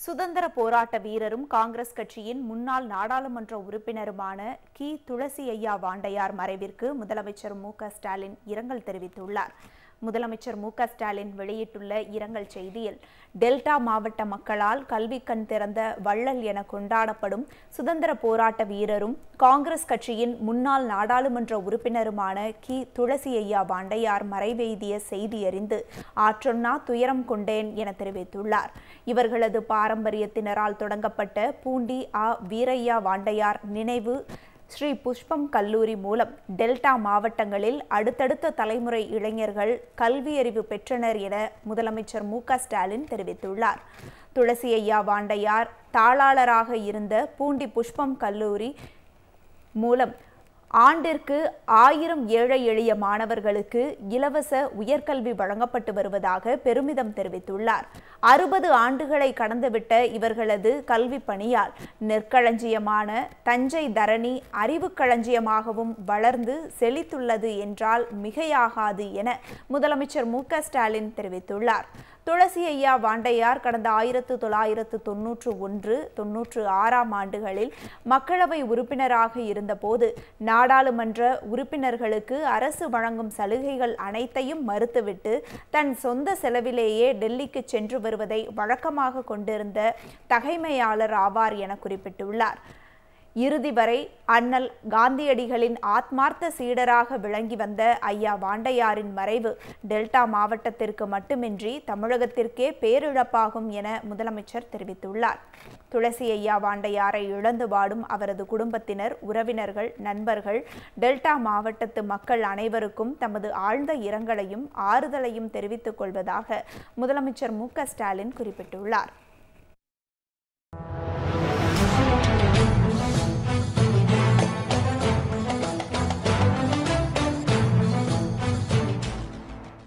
சுதந்திர போராட்ட வீரரும் காங்கிரஸ் கட்சியின் முன்னாள் நாடாளுமன்ற உறுப்பினருமான கி துளசி ஐயா வாண்டையார் மறைவிற்கு முதலமைச்சர் மு க ஸ்டாலின் இரங்கல் தெரிவித்துள்ளார் முதலமைச்சர் மு க ஸ்டாலின் வெளியிட்டுள்ள இரங்கல் செய்தியில் டெல்டா மாவட்ட மக்களால் கல்வி கண் திறந்த வள்ளல் என கொண்டாடப்படும் சுதந்திர போராட்ட வீரரும் காங்கிரஸ் கட்சியின் முன்னாள் நாடாளுமன்ற உறுப்பினருமான கி துளசி ஐயா வாண்டையார் மறைவெய்திய செய்தி அறிந்து ஆற்றொன்னா துயரம் கொண்டேன் என தெரிவித்துள்ளார் இவர்களது பாரம்பரியத்தினரால் தொடங்கப்பட்ட பூண்டி ஆ வீரையா வாண்டையார் நினைவு ஸ்ரீ புஷ்பம் கல்லூரி மூலம் டெல்டா மாவட்டங்களில் அடுத்தடுத்த தலைமுறை இளைஞர்கள் கல்வியறிவு பெற்றனர் என முதலமைச்சர் மு க ஸ்டாலின் தெரிவித்துள்ளார் துளசி ஐயா வாண்டையார் தாளாளராக இருந்த பூண்டி புஷ்பம் கல்லூரி மூலம் ஆண்டிற்கு ஆயிரம் ஏழை எளிய மாணவர்களுக்கு இலவச உயர்கல்வி வழங்கப்பட்டு வருவதாக பெருமிதம் தெரிவித்துள்ளார் அறுபது ஆண்டுகளை கடந்துவிட்ட இவர்களது கல்வி பணியால் நெற்களஞ்சியமான தஞ்சை தரணி அறிவு களஞ்சியமாகவும் வளர்ந்து செழித்துள்ளது என்றால் மிகையாகாது என முதலமைச்சர் மு க ஸ்டாலின் தெரிவித்துள்ளார் துளசி ஐயா வாண்டையார் கடந்த ஆயிரத்து தொள்ளாயிரத்து தொன்னூற்று ஒன்று தொன்னூற்று ஆறாம் ஆண்டுகளில் மக்களவை உறுப்பினராக இருந்தபோது நாடாளுமன்ற உறுப்பினர்களுக்கு அரசு வழங்கும் சலுகைகள் அனைத்தையும் மறுத்துவிட்டு தன் சொந்த செலவிலேயே டெல்லிக்கு சென்று வருவதை வழக்கமாக கொண்டிருந்த தகைமையாளர் ஆவார் என குறிப்பிட்டுள்ளார் இறுதி வரை அண்ணல் காந்தியடிகளின் ஆத்மார்த்த சீடராக விளங்கி வந்த ஐயா வாண்டையாரின் மறைவு டெல்டா மாவட்டத்திற்கு மட்டுமின்றி தமிழகத்திற்கே பேரிழப்பாகும் என முதலமைச்சர் தெரிவித்துள்ளார் துளசி ஐயா வாண்டையாரை இழந்து வாடும் அவரது குடும்பத்தினர் உறவினர்கள் நண்பர்கள் டெல்டா மாவட்டத்து மக்கள் அனைவருக்கும் தமது ஆழ்ந்த இரங்கலையும் ஆறுதலையும் தெரிவித்துக் கொள்வதாக முதலமைச்சர் மு க ஸ்டாலின் குறிப்பிட்டுள்ளார்